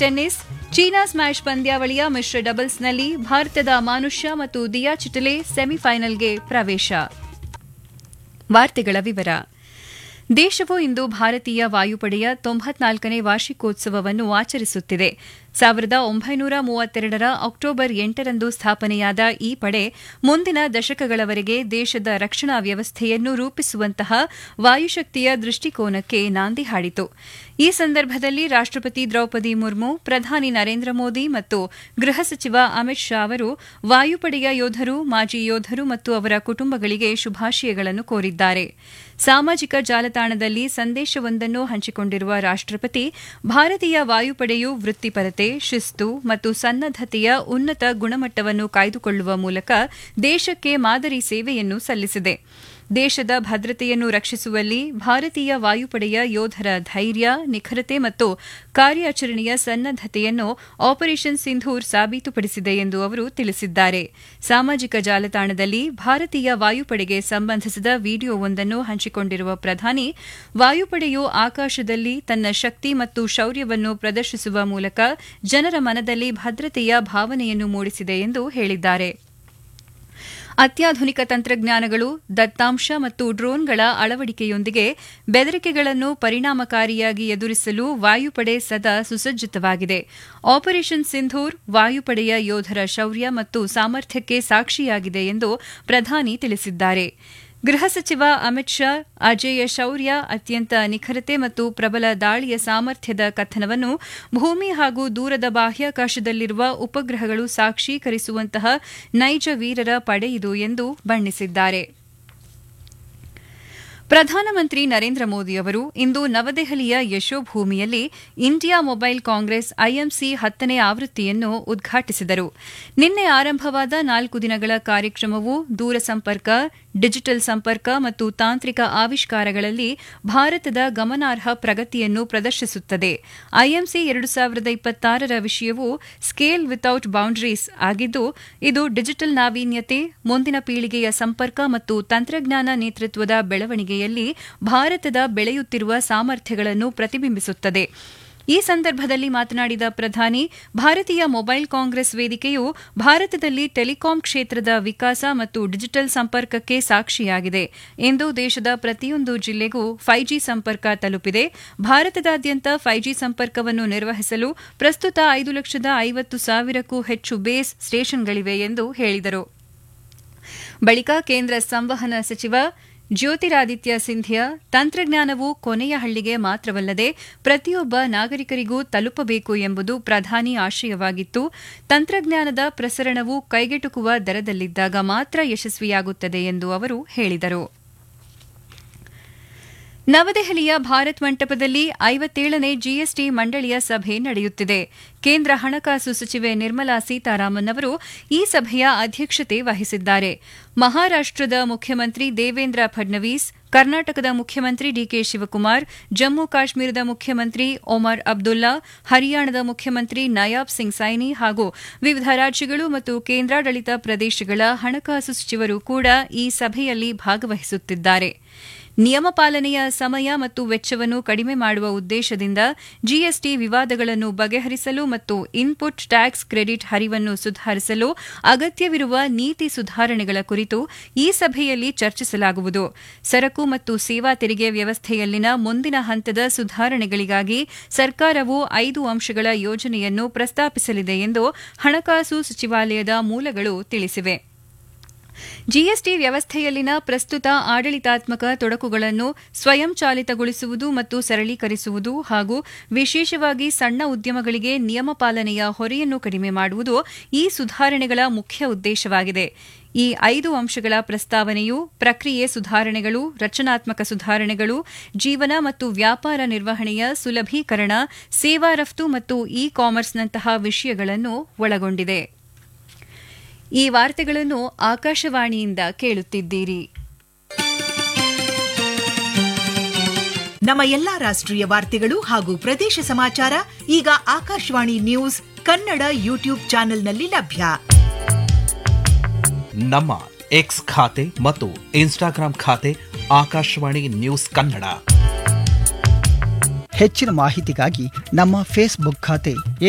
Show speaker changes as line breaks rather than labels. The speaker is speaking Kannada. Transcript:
ಟೆನ್ನಿಸ್ ಚೀನಾ ಸ್ಮ್ಯಾಶ್ ಪಂದ್ಯಾವಳಿಯ ಮಿಶ್ರ ಡಬಲ್ಸ್ನಲ್ಲಿ ಭಾರತದ ಮಾನುಷ್ಯ ಮತ್ತು ದಿಯಾ ಚಿಟಲೆ ಸೆಮಿಫೈನಲ್ಗೆ ಪ್ರವೇಶ ವಾರ್ತೆಗಳ ವಿವರ ದೇಶವು ಇಂದು ಭಾರತೀಯ ವಾಯುಪಡೆಯ ತೊಂಬತ್ನಾಲ್ಕನೇ ವಾರ್ಷಿಕೋತ್ಸವವನ್ನು ಆಚರಿಸುತ್ತಿದೆ ಸಾವಿರದ ಒಂಬೈನೂರ ಮೂವತ್ತೆರಡರ ಅಕ್ಟೋಬರ್ ಎಂಟರಂದು ಸ್ಥಾಪನೆಯಾದ ಈ ಪಡೆ ಮುಂದಿನ ದಶಕಗಳವರೆಗೆ ದೇಶದ ರಕ್ಷಣಾ ವ್ಯವಸ್ಥೆಯನ್ನು ರೂಪಿಸುವಂತಹ ವಾಯುಶಕ್ತಿಯ ದೃಷ್ಟಿಕೋನಕ್ಕೆ ನಾಂದಿ ಹಾಡಿತು ಈ ಸಂದರ್ಭದಲ್ಲಿ ರಾಷ್ಟಪತಿ ದ್ರೌಪದಿ ಮುರ್ಮು ಪ್ರಧಾನಿ ನರೇಂದ್ರ ಮೋದಿ ಮತ್ತು ಗೃಹ ಸಚಿವ ಅಮಿತ್ ಶಾ ಅವರು ವಾಯುಪಡೆಯ ಯೋಧರು ಮಾಜಿ ಯೋಧರು ಮತ್ತು ಅವರ ಕುಟುಂಬಗಳಿಗೆ ಶುಭಾಶಯಗಳನ್ನು ಕೋರಿದ್ದಾರೆ ಸಾಮಾಜಿಕ ಜಾಲತಾಣದಲ್ಲಿ ಸಂದೇಶವೊಂದನ್ನು ಹಂಚಿಕೊಂಡಿರುವ ರಾಷ್ಟಪತಿ ಭಾರತೀಯ ವಾಯುಪಡೆಯು ವೃತ್ತಿಪರತೆ ಶಿಸ್ತು ಮತ್ತು ಸನ್ನದ್ದತೆಯ ಉನ್ನತ ಗುಣಮಟ್ಟವನ್ನು ಕಾಯ್ದುಕೊಳ್ಳುವ ಮೂಲಕ ದೇಶಕ್ಕೆ ಮಾದರಿ ಸೇವೆಯನ್ನು ಸಲ್ಲಿಸಿದೆ ದೇಶದ ಭದ್ರತೆಯನ್ನು ರಕ್ಷಿಸುವಲ್ಲಿ ಭಾರತೀಯ ವಾಯುಪಡೆಯ ಯೋಧರ ಧೈರ್ಯ ನಿಖರತೆ ಮತ್ತು ಕಾರ್ಯಾಚರಣೆಯ ಸನ್ನದ್ದತೆಯನ್ನು ಆಪರೇಷನ್ ಸಿಂಧೂರ್ ಸಾಬೀತುಪಡಿಸಿದೆ ಎಂದು ಅವರು ತಿಳಿಸಿದ್ದಾರೆ ಸಾಮಾಜಿಕ ಜಾಲತಾಣದಲ್ಲಿ ಭಾರತೀಯ ವಾಯುಪಡೆಗೆ ಸಂಬಂಧಿಸಿದ ವಿಡಿಯೋವೊಂದನ್ನು ಹಂಚಿಕೊಂಡಿರುವ ಪ್ರಧಾನಿ ವಾಯುಪಡೆಯು ಆಕಾಶದಲ್ಲಿ ತನ್ನ ಶಕ್ತಿ ಮತ್ತು ಶೌರ್ಯವನ್ನು ಪ್ರದರ್ಶಿಸುವ ಮೂಲಕ ಜನರ ಮನದಲ್ಲಿ ಭದ್ರತೆಯ ಭಾವನೆಯನ್ನು ಮೂಡಿಸಿದೆ ಎಂದು ಹೇಳಿದ್ದಾರೆ ಅತ್ಯಾಧುನಿಕ ತಂತ್ರಜ್ಞಾನಗಳು ದತ್ತಾಂಶ ಮತ್ತು ಡ್ರೋನ್ಗಳ ಅಳವಡಿಕೆಯೊಂದಿಗೆ ಬೆದರಿಕೆಗಳನ್ನು ಪರಿಣಾಮಕಾರಿಯಾಗಿ ಎದುರಿಸಲು ವಾಯುಪಡೆ ಸದಾ ಸುಸಜ್ಜಿತವಾಗಿದೆ ಆಪರೇಷನ್ ಸಿಂಧೂರ್ ವಾಯುಪಡೆಯ ಯೋಧರ ಶೌರ್ಯ ಮತ್ತು ಸಾಮರ್ಥ್ಯಕ್ಕೆ ಸಾಕ್ಷಿಯಾಗಿದೆ ಎಂದು ಪ್ರಧಾನಿ ತಿಳಿಸಿದ್ದಾರೆ ಗೃಹ ಸಚಿವ ಅಮಿತ್ ಶಾ ಅಜೇಯ ಶೌರ್ಯ ಅತ್ಯಂತ ನಿಖರತೆ ಮತ್ತು ಪ್ರಬಲ ದಾಳಿಯ ಸಾಮರ್ಥ್ಯದ ಕಥನವನ್ನು ಭೂಮಿ ಹಾಗೂ ದೂರದ ಬಾಹ್ಯಾಕಾಶದಲ್ಲಿರುವ ಉಪಗ್ರಹಗಳು ಸಾಕ್ಷೀಕರಿಸುವಂತಹ ನೈಜ ವೀರರ ಪಡೆಯಿದು ಎಂದು ಬಣ್ಣಿಸಿದ್ದಾರೆ ಪ್ರಧಾನಮಂತ್ರಿ ನರೇಂದ್ರ ಮೋದಿ ಅವರು ಇಂದು ನವದೆಹಲಿಯ ಯಶೋಭೂಮಿಯಲ್ಲಿ ಇಂಡಿಯಾ ಮೊಬೈಲ್ ಕಾಂಗ್ರೆಸ್ ಐಎಂಸಿ ಹತ್ತನೇ ಆವೃತ್ತಿಯನ್ನು ಉದ್ಘಾಟಿಸಿದರು ನಿನ್ನೆ ಆರಂಭವಾದ ನಾಲ್ಕು ದಿನಗಳ ಕಾರ್ಯಕ್ರಮವು ದೂರಸಂಪರ್ಕ ಡಿಜಿಟಲ್ ಸಂಪರ್ಕ ಮತ್ತು ತಾಂತ್ರಿಕ ಆವಿಷ್ಕಾರಗಳಲ್ಲಿ ಭಾರತದ ಗಮನಾರ್ಹ ಪ್ರಗತಿಯನ್ನು ಪ್ರದರ್ಶಿಸುತ್ತದೆ ಐಎಂಸಿ ಎರಡು ಸಾವಿರದ ಇಪ್ಪತ್ತಾರರ ವಿಷಯವು ಸ್ಕೇಲ್ ವಿತೌಟ್ ಬೌಂಡರೀಸ್ ಆಗಿದ್ದು ಇದು ಡಿಜಿಟಲ್ ನಾವೀನ್ಯತೆ ಮುಂದಿನ ಪೀಳಿಗೆಯ ಸಂಪರ್ಕ ಮತ್ತು ತಂತ್ರಜ್ಞಾನ ನೇತೃತ್ವದ ಬೆಳವಣಿಗೆಯಲ್ಲಿ ಭಾರತದ ಬೆಳೆಯುತ್ತಿರುವ ಸಾಮರ್ಥ್ಯಗಳನ್ನು ಪ್ರತಿಬಿಂಬಿಸುತ್ತದೆ ಈ ಸಂದರ್ಭದಲ್ಲಿ ಮಾತನಾಡಿದ ಪ್ರಧಾನಿ ಭಾರತೀಯ ಮೊಬೈಲ್ ಕಾಂಗ್ರೆಸ್ ವೇದಿಕೆಯು ಭಾರತದಲ್ಲಿ ಟೆಲಿಕಾಂ ಕ್ಷೇತ್ರದ ವಿಕಾಸ ಮತ್ತು ಡಿಜಿಟಲ್ ಸಂಪರ್ಕಕ್ಕೆ ಸಾಕ್ಷಿಯಾಗಿದೆ ಇಂದು ದೇಶದ ಪ್ರತಿಯೊಂದು ಜಿಲ್ಲೆಗೂ ಫೈವ್ ಜಿ ಸಂಪರ್ಕ ತಲುಪಿದೆ ಭಾರತದಾದ್ಯಂತ ಫೈವ್ ಜಿ ಸಂಪರ್ಕವನ್ನು ನಿರ್ವಹಿಸಲು ಪ್ರಸ್ತುತ ಐದು ಲಕ್ಷದ ಐವತ್ತು ಸಾವಿರಕ್ಕೂ ಹೆಚ್ಚು ಬೇಸ್ ಸ್ಟೇಷನ್ಗಳಿವೆ ಎಂದು ಹೇಳಿದರು ಬಳಿಕ ಕೇಂದ್ರ ಸಂವಹನ ಸಚಿವ ಜ್ಯೋತಿರಾದಿತ್ಯ ಸಿಂಧಿಯಾ ತಂತ್ರಜ್ಞಾನವು ಕೊನೆಯ ಹಳ್ಳಿಗೆ ಮಾತ್ರವಲ್ಲದೆ ಪ್ರತಿಯೊಬ್ಬ ನಾಗರಿಕರಿಗೂ ತಲುಪಬೇಕು ಎಂಬುದು ಪ್ರಧಾನಿ ಆಶಯವಾಗಿತ್ತು ತಂತ್ರಜ್ಞಾನದ ಪ್ರಸರಣವು ಕೈಗೆಟುಕುವ ದರದಲ್ಲಿದ್ದಾಗ ಮಾತ್ರ ಯಶಸ್ವಿಯಾಗುತ್ತದೆ ಎಂದು ಅವರು ಹೇಳಿದರು ನವದೆಹಲಿಯ ಭಾರತ್ ಮಂಟಪದಲ್ಲಿ ಐವತ್ತೇಳನೇ ಜಿಎಸ್ಟಿ ಮಂಡಳಿಯ ಸಭೆ ನಡೆಯುತ್ತಿದೆ ಕೇಂದ್ರ ಹಣಕಾಸು ಸಚಿವೆ ನಿರ್ಮಲಾ ಸೀತಾರಾಮನ್ ಅವರು ಈ ಸಭೆಯ ಅಧ್ಯಕ್ಷತೆ ವಹಿಸಿದ್ದಾರೆ ಮಹಾರಾಷ್ಟದ ಮುಖ್ಯಮಂತ್ರಿ ದೇವೇಂದ್ರ ಫಡ್ನವೀಸ್ ಕರ್ನಾಟಕದ ಮುಖ್ಯಮಂತ್ರಿ ಡಿಕೆ ಶಿವಕುಮಾರ್ ಜಮ್ಮು ಕಾಶ್ಮೀರದ ಮುಖ್ಯಮಂತ್ರಿ ಒಮರ್ ಅಬ್ದುಲ್ಲಾ ಹರಿಯಾಣದ ಮುಖ್ಯಮಂತ್ರಿ ನಯಾಬ್ ಸಿಂಗ್ ಸೈನಿ ಹಾಗೂ ವಿವಿಧ ರಾಜ್ಯಗಳು ಮತ್ತು ಕೇಂದ್ರಾಡಳಿತ ಪ್ರದೇಶಗಳ ಹಣಕಾಸು ಸಚಿವರು ಕೂಡ ಈ ಸಭೆಯಲ್ಲಿ ಭಾಗವಹಿಸುತ್ತಿದ್ದಾರೆ ನಿಯಮ ಪಾಲನೆಯ ಸಮಯ ಮತ್ತು ವೆಚ್ಚವನ್ನು ಕಡಿಮೆ ಮಾಡುವ ಉದ್ದೇಶದಿಂದ ಜಿಎಸ್ಟಿ ವಿವಾದಗಳನ್ನು ಬಗೆಹರಿಸಲು ಮತ್ತು ಇನ್ಪುಟ್ ಟ್ಯಾಕ್ಸ್ ಕ್ರೆಡಿಟ್ ಹರಿವನ್ನು ಸುಧಾರಿಸಲು ಅಗತ್ಯವಿರುವ ನೀತಿ ಸುಧಾರಣೆಗಳ ಕುರಿತು ಈ ಸಭೆಯಲ್ಲಿ ಚರ್ಚಿಸಲಾಗುವುದು ಸರಕು ಮತ್ತು ಸೇವಾ ತೆರಿಗೆ ವ್ಯವಸ್ಥೆಯಲ್ಲಿನ ಮುಂದಿನ ಹಂತದ ಸುಧಾರಣೆಗಳಿಗಾಗಿ ಸರ್ಕಾರವು ಐದು ಅಂಶಗಳ ಯೋಜನೆಯನ್ನು ಪ್ರಸ್ತಾಪಿಸಲಿದೆ ಎಂದು ಹಣಕಾಸು ಸಚಿವಾಲಯದ ಮೂಲಗಳು ತಿಳಿಸಿವೆ ಜಿಎಸ್ಟಿ ವ್ಯವಸ್ಥೆಯಲ್ಲಿನ ಪ್ರಸ್ತುತ ಆಡಳಿತಾತ್ಮಕ ತೊಡಕುಗಳನ್ನು ಸ್ವಯಂಚಾಲಿತಗೊಳಿಸುವುದು ಮತ್ತು ಸರಳೀಕರಿಸುವುದು ಹಾಗೂ ವಿಶೇಷವಾಗಿ ಸಣ್ಣ ಉದ್ಯಮಗಳಿಗೆ ನಿಯಮ ಪಾಲನೆಯ ಹೊರೆಯನ್ನು ಕಡಿಮೆ ಮಾಡುವುದು ಈ ಸುಧಾರಣೆಗಳ ಮುಖ್ಯ ಉದ್ದೇಶವಾಗಿದೆ ಈ ಐದು ಅಂಶಗಳ ಪ್ರಸ್ತಾವನೆಯು ಪ್ರಕ್ರಿಯೆ ಸುಧಾರಣೆಗಳು ರಚನಾತ್ಮಕ ಸುಧಾರಣೆಗಳು ಜೀವನ ಮತ್ತು ವ್ಯಾಪಾರ ನಿರ್ವಹಣೆಯ ಸುಲಭೀಕರಣ ಸೇವಾ ರಫ್ತು ಮತ್ತು ಇ ಕಾಮರ್ಸ್ನಂತಹ ವಿಷಯಗಳನ್ನು ಒಳಗೊಂಡಿದೆ ಈ ವಾರ್ತೆಗಳನ್ನು ಆಕಾಶವಾಣಿಯಿಂದ ಕೇಳುತ್ತಿದ್ದೀರಿ
ನಮ್ಮ ಎಲ್ಲಾ ರಾಷ್ಟ್ರೀಯ ವಾರ್ತೆಗಳು ಹಾಗೂ ಪ್ರದೇಶ ಸಮಾಚಾರ ಈಗ ಆಕಾಶವಾಣಿ ನ್ಯೂಸ್ ಕನ್ನಡ ಯೂಟ್ಯೂಬ್ ಚಾನೆಲ್ನಲ್ಲಿ ಲಭ್ಯ
ನಮ್ಮ ಎಕ್ಸ್ ಖಾತೆ ಮತ್ತು ಇನ್ಸ್ಟಾಗ್ರಾಂ ಖಾತೆ ಆಕಾಶವಾಣಿ ನ್ಯೂಸ್ ಕನ್ನಡ
ಹೆಚ್ಚಿನ ಮಾಹಿತಿಗಾಗಿ ನಮ್ಮ ಫೇಸ್ಬುಕ್ ಖಾತೆ